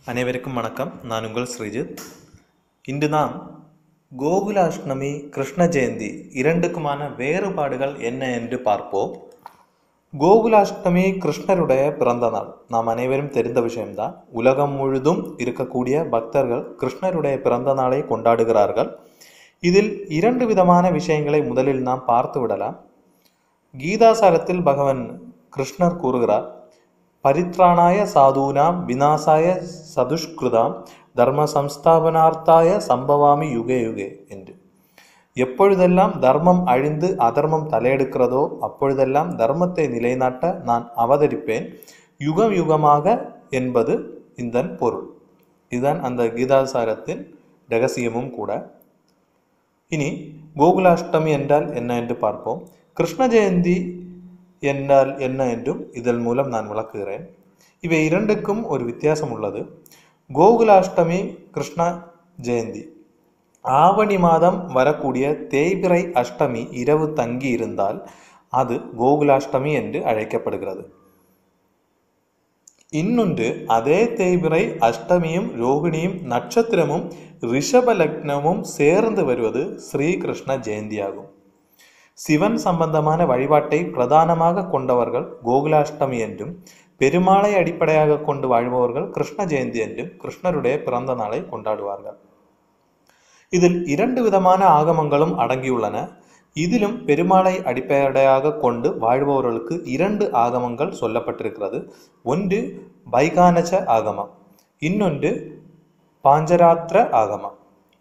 அனைவருக்கும் வணக்கம் நான் உங்கள் ஸ்ரீஜித் இன்று நாம் கோகுலாஷ்டமி கிருஷ்ண ஜெயந்தி இரண்டுக்குமான வேறுபாடுகள் என்ன என்று பார்ப்போம் கோகுலாஷ்டமி கிருஷ்ணருடைய பிறந்த நாள் நாம் அனைவரும் தெரிந்த விஷயம்தான் உலகம் முழுதும் இருக்கக்கூடிய பக்தர்கள் கிருஷ்ணருடைய பிறந்த நாளை கொண்டாடுகிறார்கள் இதில் இரண்டு விதமான விஷயங்களை முதலில் நாம் பார்த்து விடலாம் கீதாசாரத்தில் பகவான் கிருஷ்ணர் கூறுகிறார் பரித்ராணாய சாதூனாம் விநாசாய சதுஷ்கிருதாம் தர்ம சம்ஸ்தாபனார்த்தாய சம்பவாமி யுகே யுகே என்று எப்பொழுதெல்லாம் தர்மம் அழிந்து அதர்மம் தலையெடுக்கிறதோ அப்பொழுதெல்லாம் தர்மத்தை நிலைநாட்ட நான் அவதரிப்பேன் யுகம் யுகமாக என்பது இந்த பொருள் இதுதான் அந்த கீதாசாரத்தின் ரகசியமும் கூட இனி கோகுலாஷ்டமி என்றால் என்ன என்று பார்ப்போம் கிருஷ்ண ஜெயந்தி என்றால் என்ன என்றும் இதன் மூலம் நான் விளக்குகிறேன் இவை இரண்டுக்கும் ஒரு வித்தியாசம் உள்ளது கோகுலாஷ்டமி கிருஷ்ண ஜெயந்தி ஆவணி மாதம் வரக்கூடிய தேய்பிறை அஷ்டமி இரவு தங்கி இருந்தால் அது கோகுலாஷ்டமி என்று அழைக்கப்படுகிறது இன்னொன்று அதே தேய்பிறை அஷ்டமியும் ரோகிணியும் நட்சத்திரமும் ரிஷப லக்னமும் சேர்ந்து வருவது ஸ்ரீகிருஷ்ண ஜெயந்தியாகும் சிவன் சம்பந்தமான வழிபாட்டை பிரதானமாக கொண்டவர்கள் கோகுலாஷ்டமி என்றும் பெருமாளை அடிப்படையாக கொண்டு வாழ்பவர்கள் கிருஷ்ண ஜெயந்தி என்றும் கிருஷ்ணருடைய பிறந்த நாளை கொண்டாடுவார்கள் இதில் இரண்டு விதமான ஆகமங்களும் அடங்கியுள்ளன இதிலும் பெருமாளை அடிப்படையாக கொண்டு வாழ்பவர்களுக்கு இரண்டு ஆகமங்கள் சொல்லப்பட்டிருக்கிறது ஒன்று வைகானச ஆகமம் இன்னொன்று பாஞ்சராத்திர ஆகமம்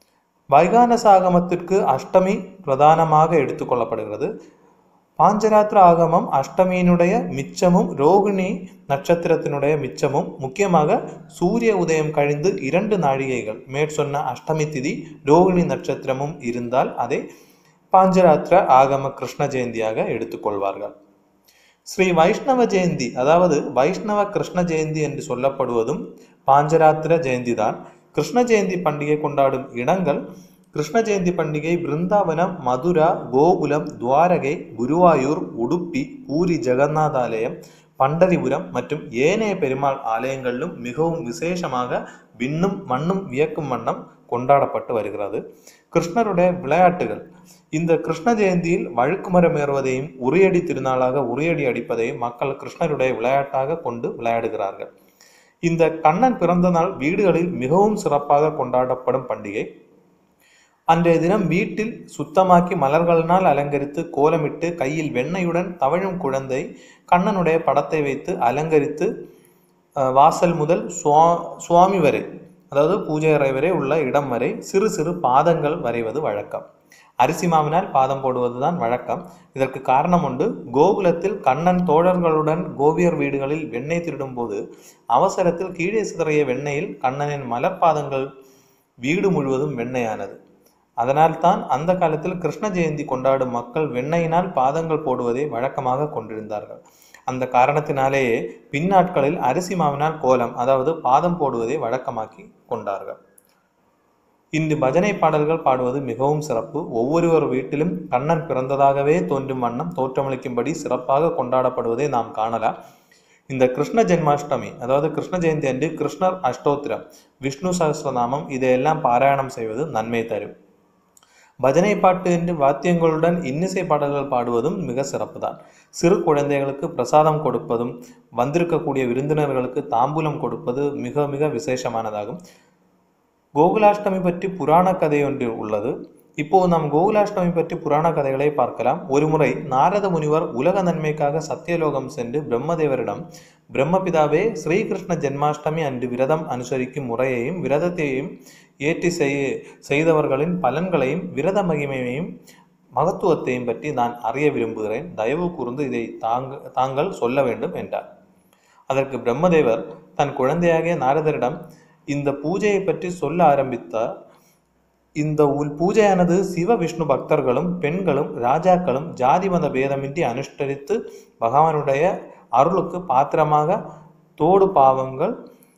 வைகானச ஆகமத்திற்கு அஷ்டமி பிரதானமாக எடுத்துக்கொள்ளப்படுகிறது பாஞ்சராத்திர ஆகமம் அஷ்டமியினுடைய மிச்சமும் ரோகிணி நட்சத்திரத்தினுடைய மிச்சமும் முக்கியமாக சூரிய உதயம் கழிந்து இரண்டு நாழிகைகள் மேற்சொன்ன அஷ்டமி திதி ரோகிணி நட்சத்திரமும் இருந்தால் அதை பாஞ்சராத்திர ஆகம கிருஷ்ண ஜெயந்தியாக எடுத்துக்கொள்வார்கள் ஸ்ரீ வைஷ்ணவ ஜெயந்தி அதாவது வைஷ்ணவ கிருஷ்ண ஜெயந்தி என்று சொல்லப்படுவதும் பாஞ்சராத்திர ஜெயந்தி தான் கிருஷ்ண ஜெயந்தி பண்டிகை கொண்டாடும் இடங்கள் கிருஷ்ண ஜெயந்தி பண்டிகை பிருந்தாவனம் மதுரா கோகுலம் துவாரகை குருவாயூர் உடுப்பி பூரி ஜெகநாதாலயம் பண்டரிபுரம் மற்றும் ஏனைய பெருமாள் ஆலயங்களிலும் மிகவும் விசேஷமாக விண்ணும் மண்ணும் வியக்கும் வண்ணம் கொண்டாடப்பட்டு வருகிறது கிருஷ்ணருடைய விளையாட்டுகள் இந்த கிருஷ்ண ஜெயந்தியில் வழுக்குமரம் ஏறுவதையும் உரியடி திருநாளாக உரியடி அடிப்பதையும் மக்கள் கிருஷ்ணருடைய விளையாட்டாக கொண்டு விளையாடுகிறார்கள் இந்த கண்ணன் பிறந்த நாள் வீடுகளில் மிகவும் சிறப்பாக கொண்டாடப்படும் பண்டிகை அன்றைய தினம் வீட்டில் சுத்தமாக்கி மலர்களினால் அலங்கரித்து கோலமிட்டு கையில் வெண்ணையுடன் தவழும் குழந்தை கண்ணனுடைய படத்தை வைத்து அலங்கரித்து வாசல் முதல் சுவா சுவாமி வரை அதாவது பூஜை அறை வரை உள்ள இடம் வரை சிறு சிறு பாதங்கள் வரைவது வழக்கம் அரிசி மாவினால் பாதம் போடுவதுதான் வழக்கம் இதற்கு காரணம் உண்டு கோகுலத்தில் கண்ணன் தோழர்களுடன் கோபியர் வீடுகளில் வெண்ணெய் திருடும் போது அவசரத்தில் கீழே சிதறிய வெண்ணெயில் கண்ணனின் மலர்பாதங்கள் வீடு முழுவதும் வெண்ணெயானது அதனால்தான் அந்த காலத்தில் கிருஷ்ண ஜெயந்தி கொண்டாடும் மக்கள் வெண்ணெயினால் பாதங்கள் போடுவதை வழக்கமாக கொண்டிருந்தார்கள் அந்த காரணத்தினாலேயே பின்னாட்களில் அரிசி மாவினால் கோலம் அதாவது பாதம் போடுவதை வழக்கமாக்கி கொண்டார்கள் இன்று பஜனை பாடல்கள் பாடுவது மிகவும் சிறப்பு ஒவ்வொருவர் வீட்டிலும் கண்ணன் பிறந்ததாகவே தோன்றும் வண்ணம் தோற்றமளிக்கும்படி சிறப்பாக கொண்டாடப்படுவதை நாம் காணலாம் இந்த கிருஷ்ண ஜென்மாஷ்டமி அதாவது கிருஷ்ண ஜெயந்தி அன்று கிருஷ்ணர் அஷ்டோத்திரம் விஷ்ணு சகசிரநாமம் இதையெல்லாம் பாராயணம் செய்வது நன்மை தரும் பஜனை பாட்டு என்று வாத்தியங்களுடன் இன்னிசை பாடல்கள் பாடுவதும் மிக சிறப்புதான் சிறு குழந்தைகளுக்கு பிரசாதம் கொடுப்பதும் வந்திருக்கக்கூடிய விருந்தினர்களுக்கு தாம்பூலம் கொடுப்பது மிக மிக விசேஷமானதாகும் கோகுலாஷ்டமி பற்றி புராண கதை ஒன்று உள்ளது இப்போது நாம் கோகுலாஷ்டமி பற்றி புராண கதைகளை பார்க்கலாம் ஒருமுறை நாரத முனிவர் உலக நன்மைக்காக சத்தியலோகம் சென்று பிரம்மதேவரிடம் பிரம்மபிதாவே ஸ்ரீகிருஷ்ண ஜென்மாஷ்டமி அன்று விரதம் அனுசரிக்கும் முறையையும் விரதத்தையும் ஏற்றி செய் செய்தவர்களின் பலன்களையும் விரத மகிமையையும் மகத்துவத்தையும் பற்றி நான் அறிய விரும்புகிறேன் தயவு கூர்ந்து இதை தாங்க தாங்கள் சொல்ல வேண்டும் என்றார் அதற்கு பிரம்மதேவர் தன் குழந்தையாகிய நாரதரிடம் இந்த பூஜையை பற்றி சொல்ல ஆரம்பித்தார் இந்த உள் பூஜையானது சிவ விஷ்ணு பக்தர்களும் பெண்களும் ராஜாக்களும் ஜாதி மத பேதமின்றி அனுஷ்டரித்து பகவானுடைய அருளுக்கு பாத்திரமாக தோடு பாவங்கள்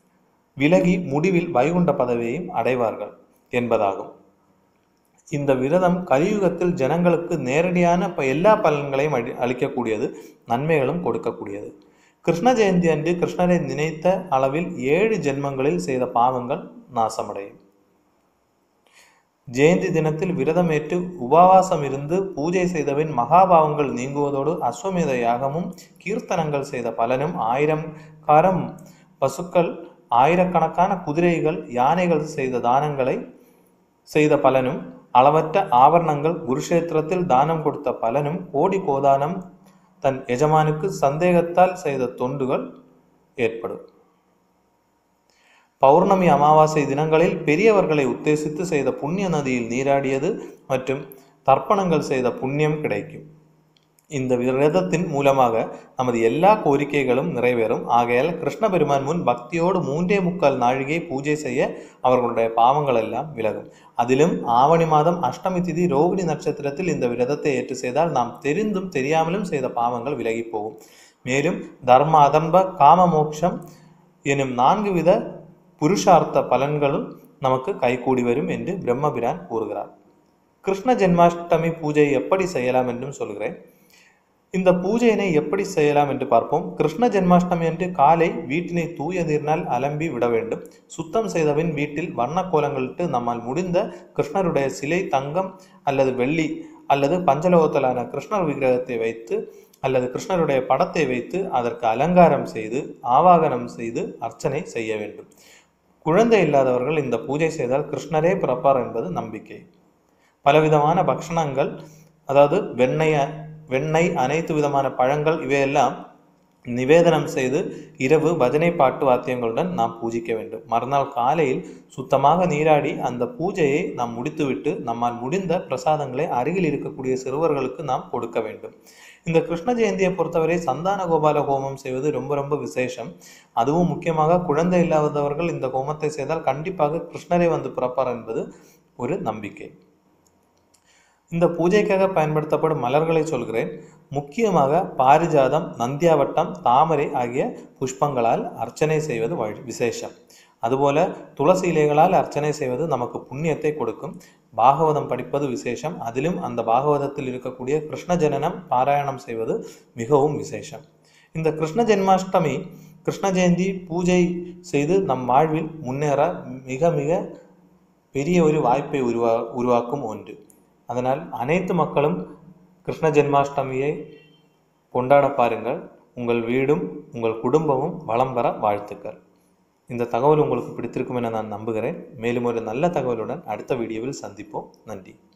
விலகி முடிவில் வைகுண்ட பதவியையும் அடைவார்கள் என்பதாகும் இந்த விரதம் கலியுகத்தில் ஜனங்களுக்கு நேரடியான ப- எல்லா பலன்களையும் அளி- அளிக்கக்கூடியது நன்மைகளும் கொடுக்கக்கூடியது கிருஷ்ண ஜெயந்தி அன்று கிருஷ்ணரை நினைத்த அளவில் ஏழு ஜென்மங்களில் செய்த பாவங்கள் நாசமடையும் ஜெயந்தி தினத்தில் விரதமேற்று உபவாசம் இருந்து பூஜை செய்தபின் மகாபாவங்கள் நீங்குவதோடு அஸ்வமேத யாகமும் கீர்த்தனங்கள் செய்த பலனும் ஆயிரம் காரம் பசுக்கள் ஆயிரக்கணக்கான குதிரைகள் யானைகள் செய்த தானங்களை செய்த பலனும் அளவற்ற ஆபரணங்கள் குருஷேத்திரத்தில் தானம் கொடுத்த பலனும் கோடி கோதானம் தன் எஜமானுக்கு சந்தேகத்தால் செய்த தொண்டுகள் ஏற்படும் பௌர்ணமி அமாவாசை தினங்களில் பெரியவர்களை உத்தேசித்து செய்த புண்ணிய நதியில் நீராடியது மற்றும் தர்ப்பணங்கள் செய்த புண்ணியம் கிடைக்கும் இந்த விரதத்தின் மூலமாக நமது எல்லா கோரிக்கைகளும் நிறைவேறும் ஆகையால் கிருஷ்ண பெருமான் முன் பக்தியோடு மூன்றே முக்கால் நாழிகை பூஜை செய்ய அவர்களுடைய பாவங்கள் எல்லாம் விலகும் அதிலும் ஆவணி மாதம் அஷ்டமி திதி ரோகிணி நட்சத்திரத்தில் இந்த விரதத்தை ஏற்று செய்தால் நாம் தெரிந்தும் தெரியாமலும் செய்த பாவங்கள் விலகி போகும் மேலும் தர்ம அதர்ம காம மோட்சம் எனும் நான்கு வித புருஷார்த்த பலன்களும் நமக்கு கைகூடி வரும் என்று பிரம்மபிரான் கூறுகிறார் கிருஷ்ண ஜென்மாஷ்டமி பூஜை எப்படி செய்யலாம் என்றும் சொல்கிறேன் இந்த பூஜையினை எப்படி செய்யலாம் என்று பார்ப்போம் கிருஷ்ண ஜென்மாஷ்டமி அன்று காலை வீட்டினை தூய நீரினால் அலம்பி விட வேண்டும் சுத்தம் செய்தபின் வீட்டில் வண்ண கோலங்களிட்டு நம்மால் முடிந்த கிருஷ்ணருடைய சிலை தங்கம் அல்லது வெள்ளி அல்லது பஞ்சலோகத்திலான கிருஷ்ணர் விக்கிரகத்தை வைத்து அல்லது கிருஷ்ணருடைய படத்தை வைத்து அதற்கு அலங்காரம் செய்து ஆவாகனம் செய்து அர்ச்சனை செய்ய வேண்டும் குழந்தை இல்லாதவர்கள் இந்த பூஜை செய்தால் கிருஷ்ணரே பிறப்பார் என்பது நம்பிக்கை பலவிதமான பக்ஷணங்கள் அதாவது வெண்ணெய் வெண்ணெய் அனைத்து விதமான பழங்கள் இவையெல்லாம் நிவேதனம் செய்து இரவு பஜனை பாட்டு வாத்தியங்களுடன் நாம் பூஜிக்க வேண்டும் மறுநாள் காலையில் சுத்தமாக நீராடி அந்த பூஜையை நாம் முடித்துவிட்டு நம்மால் முடிந்த பிரசாதங்களை அருகில் இருக்கக்கூடிய சிறுவர்களுக்கு நாம் கொடுக்க வேண்டும் இந்த கிருஷ்ண ஜெயந்தியை பொறுத்தவரை சந்தான கோபால ஹோமம் செய்வது ரொம்ப ரொம்ப விசேஷம் அதுவும் முக்கியமாக குழந்தை இல்லாதவர்கள் இந்த ஹோமத்தை செய்தால் கண்டிப்பாக கிருஷ்ணரே வந்து பிறப்பார் என்பது ஒரு நம்பிக்கை இந்த பூஜைக்காக பயன்படுத்தப்படும் மலர்களை சொல்கிறேன் முக்கியமாக பாரிஜாதம் நந்தியாவட்டம் தாமரை ஆகிய புஷ்பங்களால் அர்ச்சனை செய்வது வழி- விசேஷம் அதுபோல துளசி இலைகளால் அர்ச்சனை செய்வது நமக்கு புண்ணியத்தை கொடுக்கும் பாகவதம் படிப்பது விசேஷம் அதிலும் அந்த பாகவதத்தில் இருக்கக்கூடிய கிருஷ்ண ஜனனம் பாராயணம் செய்வது மிகவும் விசேஷம் இந்த கிருஷ்ண ஜென்மாஷ்டமி கிருஷ்ண ஜெயந்தி பூஜை செய்து நம் வாழ்வில் முன்னேற மிக மிக பெரிய ஒரு வாய்ப்பை உருவா உருவாக்கும் ஒன்று அதனால் அனைத்து மக்களும் கிருஷ்ண ஜென்மாஷ்டமியை கொண்டாட பாருங்கள் உங்கள் வீடும் உங்கள் குடும்பமும் வளம் பெற வாழ்த்துக்கள் இந்த தகவல் உங்களுக்கு பிடித்திருக்கும் என நான் நம்புகிறேன் மேலும் ஒரு நல்ல தகவலுடன் அடுத்த வீடியோவில் சந்திப்போம் நன்றி